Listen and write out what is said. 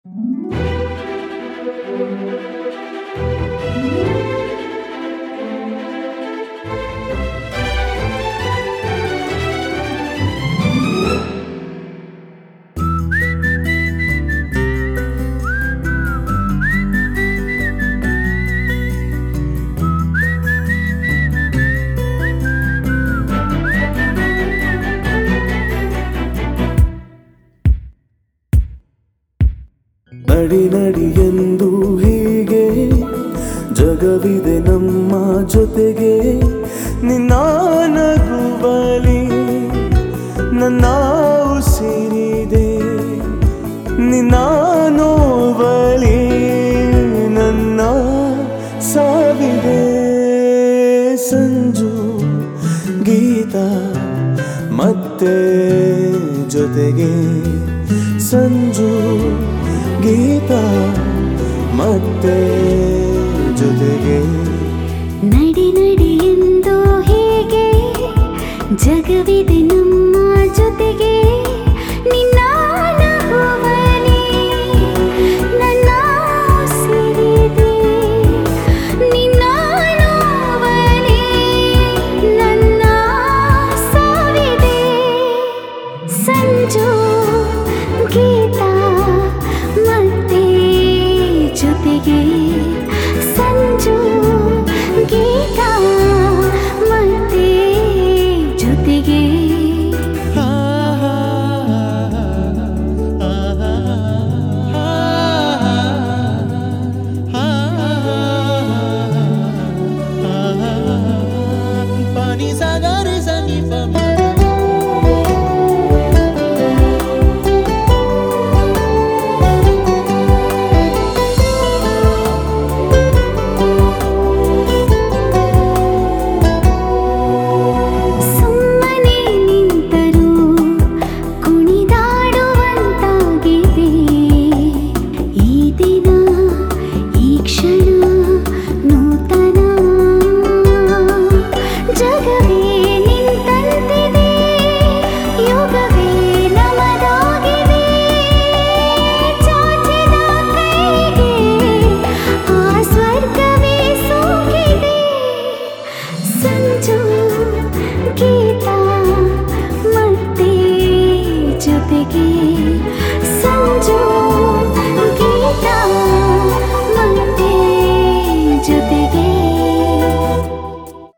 ನಡಿ ನಡಿ ಎಂದು ಹೀಗೆ ಜಗವಿದೆ ನಮ್ಮ ಜೊತೆಗೆ ನಿನ್ನ ನಗುವಲಿ ನನ್ನ ಉಸಿರಿದೆ ನಿನ್ನ ನೋವಲಿ ನನ್ನ ಸಾವಿದೆ ಸಂಜು ಗೀತ ಮತ್ತೆ ಜೊತೆಗೆ ಸಂಜು ಗೀತ ಮತ್ತೆ ಜೊತೆಗೆ ನಡಿ ನಡಿ ಎಂದು ಹೀಗೆ ಜಗವಿದೆ ನಮ್ಮ